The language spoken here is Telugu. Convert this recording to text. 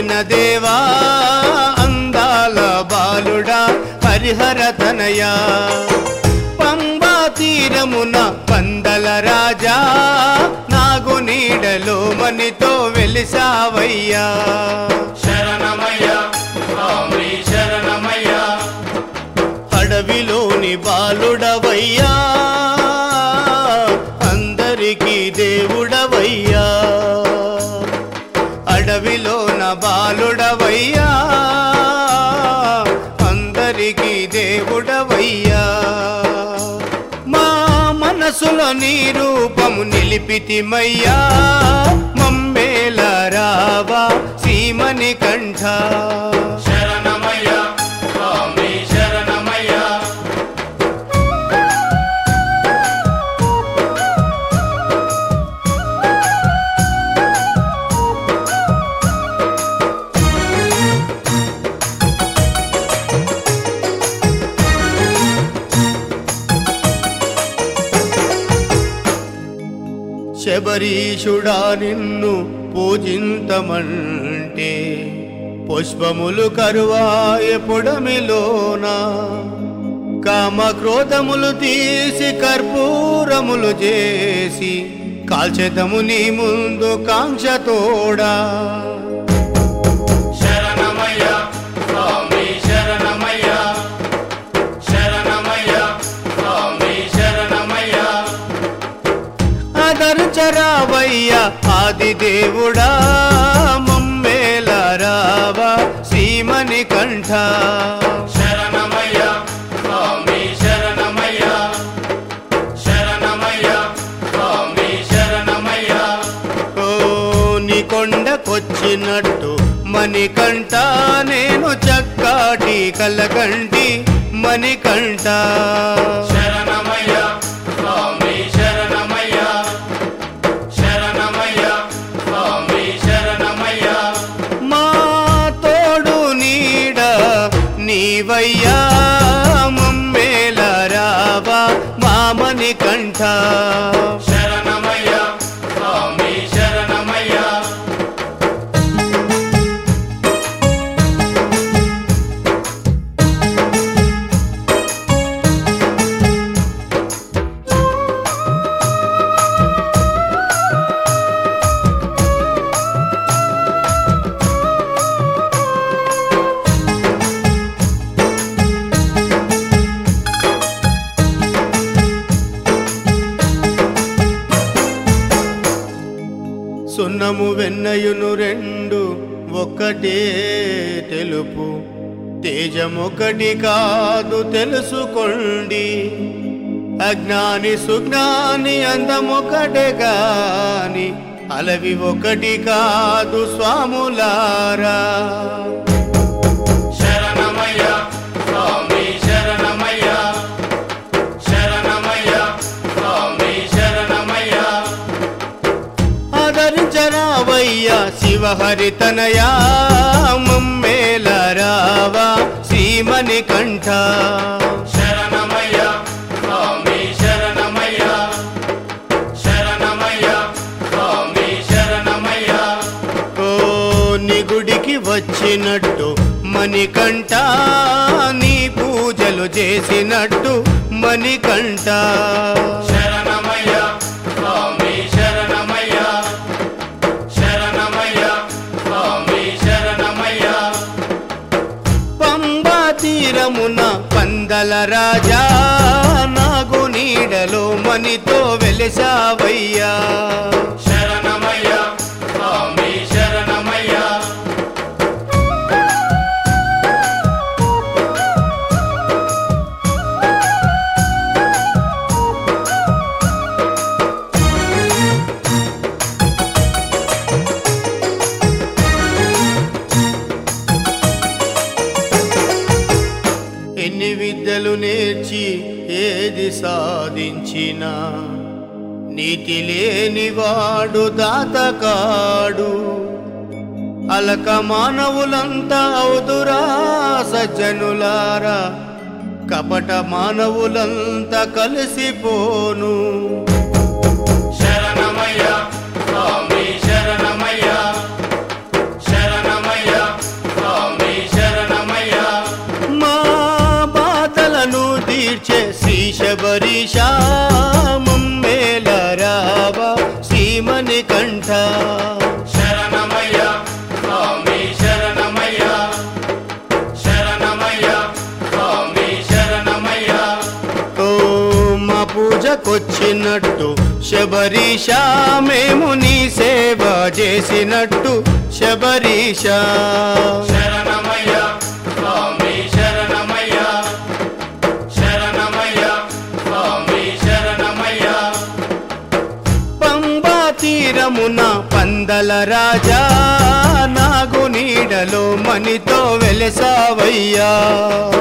కొలిచిన దేవా అందాల బాలుడా హరిహర తనయ పంబా తీరమున పందల రాజా నాగు నీడలో మనితో వెలిసావయ్యా శరణమయ్య స్వామి శరణమయ్య అడవిలోని బాలుడవయ్యా అందరికీ దేవుడవయ్యా అడవిలోన బాలుడవయ్యా అందరికీ దేవుడవయ్యా మా మనసులో నీ రూపము నిలిపితిమయ్యా మమ్మేల రావా సీమని కంఠ శరణమయ్య స్వామి శరణమయ్య శబరీషుడా నిన్ను పూజింతమంటే పుష్పములు కరువాయ పొడమిలోన కామ క్రోధములు తీసి కర్పూరములు చేసి కాల్చెదము నీ ముందు కాంక్షతోడా శరణమయ్య స్వామి శరణమయ్య శరణమయ్య స్వామి శరణమయ్య ఆదరించరావయ్య ఆది దేవుడా మమ్మేల రావా శ్రీమణి కంఠ శరణమయ్య స్వామి శరణమయ్య శరణమయ్య స్వామి శరణమయ్య ఓ నీ కొండకొచ్చినట్టు మణికంఠ నేను చక్కాటి కలకంటి మణికంఠ శరణమయ్య స్వామి శరణమయ్య శరణమయ్య స్వామి శరణమయ్య మా తోడు నీడ నీవయ్యా మమ్మేల రావా మామని కంఠ శరణమయ్య స్వామి శరణమయ్య సున్నము వెన్నయును రెండు ఒక్కటే తెలుపు తేజమొకటి కాదు తెలుసుకోండి అజ్ఞాని సుజ్ఞాని అందమొకటే గాని అలవి ఒకటి కాదు స్వాములారా శరణమయ్య స్వామి శరణమయ్య శరణమయ్య స్వామి శరణమయ్య ఆదరించరావయ్య శివహరితనయా మమ్మేల రావా శ్రీమణి కంఠ శరణమయ్య స్వామి శరణమయ్య శరణమయ్య స్వామి శరణమయ్య ఓ నీ గుడికి వచ్చినట్టు మణికంఠ నీ పూజలు చేసినట్టు మణికంఠ శరణమయ్య స్వామి శరణమయ్య శరణమయ్య స్వామి శరణమయ్య పంబా తీరమున పందల రాజా నాగు నీడలో మణితో వెలిసావయ్యా శరణమయ్య స్వామి శరణమయ్య ఎన్ని విద్యలు నేర్చి ఏది సాధించినా నీతి లేనివాడు దాతకాడు అలక మానవులంతా అవుదురా సజ్జనులారా కపట మానవులంతా కలిసిపోను శరణమయ్య స్వామి శరణమయ్య శరణమయ్య మమ్మేల రావా శ్రీమణి కంఠ శరణమయ్య స్వామి శరణమయ్య శరణమయ్య స్వామి శరణమయ్య ఓ మా పూజకొచ్చినట్టు శబరీష మేము నీ సేవ చేసినట్టు శబరీష శరణమయ్య స్వామి శరణమయ్య శరణమయ్య స్వామి శరణమయ్య పంబా తీరమున పందల రాజా నాగు నీడలో మనితో వెలసావయ్యా